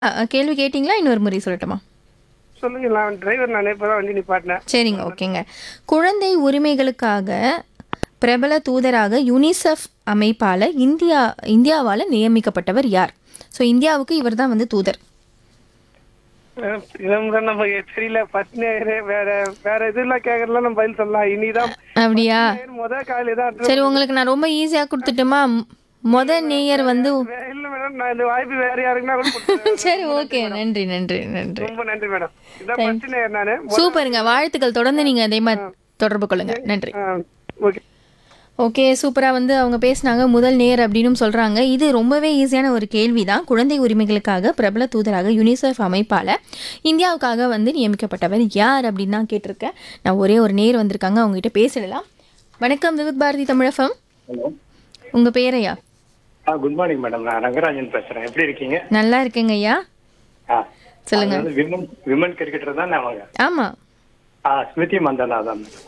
அ, அ, கேள்வி கேட்டிங்களா இன்னொரு முறை சொல்லட்டுமா சொல்லுங்க நான் டிரைவர் நான் இப்போ தான் வண்டி நிப்பாட்டினேன் சரிங்க ஓகேங்க குழந்தை உரிமைகளுக்காக பிரபல தூதராக யுனிசெஃப் அமைப்பால் இந்தியா இந்தியாவால் நியமிக்கப்பட்டவர் யார் ஸோ இந்தியாவுக்கு இவர் தான் வந்து தூதர் அஹ் இதான் தான் நம்ம தெரியல ஃபர்ஸ்ட் நேரு வேற வேற இதெல்லாம் கேட்கறதுலாம் நம்ம பதில் சொல்லலாம் இனிதான் அப்படியா முத காலையில தான் சரி உங்களுக்கு நான் ரொம்ப ஈஸியாக கொடுத்துட்டுமா ம், மொத நேயர் வந்து வே- இல்ல மேடம் நான் இந்த வாய்ப்பு வேற யாருக்குன்னா கூட கொடுத்துருவேன். சரி ஓகே நன்றி நன்றி நன்றி ரொம்ப நன்றி மேடம் இதான் ஃபர்ஸ்ட் நேர் நானு சூப்பருங்க வாழ்த்துக்கள் தொடர்ந்து நீங்கள் அதே மாதிரி தொடர்பு கொள்ளுங்க நன்றி ஓகே ஓகே சூப்பராக வந்து அவங்க பேசினாங்க முதல் நேர் அப்படின்னு சொல்கிறாங்க இது ரொம்பவே ஈஸியான ஒரு கேள்வி தான் குழந்தை உரிமைகளுக்காக பிரபல தூதராக யுனிசெஃப் அமைப்பால் இந்தியாவுக்காக வந்து நியமிக்கப்பட்டவர் யார் அப்படின்னு தான் கேட்டிருக்கேன் நான் ஒரே ஒரு நேர் வந்திருக்காங்க அவங்ககிட்ட பேசிடலாம் வணக்கம் விவித் பாரதி தமிழகம் ஹலோ உங்கள் பேரையா ஆ குட் மார்னிங் மேடம் நான் ரங்கராஜன் பேசுறேன் எப்படி இருக்கீங்க நல்லா இருக்கேங்க ஐயா ஆ சொல்லுங்க. அது வந்து விமன் விமன் கிரிக்கெட்டர் தான் அவங்க ஆமாம் ஆ ஸ்மிருதி மந்தனா தான் மேடம்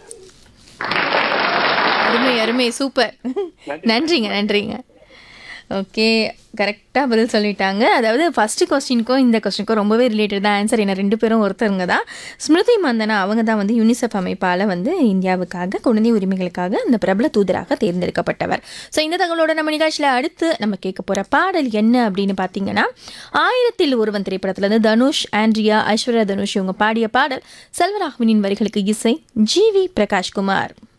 அருமை அருமை சூப்பர் நன்றிங்க நன்றிங்க ஓகே கரெக்டாக பதில் சொல்லிட்டாங்க அதாவது ஃபஸ்ட்டு கொஸ்டினுக்கும் இந்த கொஸ்டினுக்கும் ரொம்பவே ரிலேட்டட் தான் ஆன்சர் என்ன ரெண்டு பேரும் ஒருத்தருங்க தான் ஸ்மிருதி மந்தனா அவங்க தான் வந்து யூனிசெஃப் அமைப்பால் வந்து இந்தியாவுக்காக குழந்தை உரிமைகளுக்காக அந்த பிரபல தூதராக தேர்ந்தெடுக்கப்பட்டவர் ஸோ இந்த தகவலோட நம்ம நிகழ்ச்சியில் அடுத்து நம்ம கேட்க போகிற பாடல் என்ன அப்படின்னு பார்த்தீங்கன்னா ஆயிரத்தில் ஒருவன் திரைப்படத்துல இருந்து தனுஷ் ஆண்ட்ரியா ஐஸ்வர்யா தனுஷ் இவங்க பாடிய பாடல் செல்வராகவனின் வரிகளுக்கு இசை ஜி வி பிரகாஷ்குமார்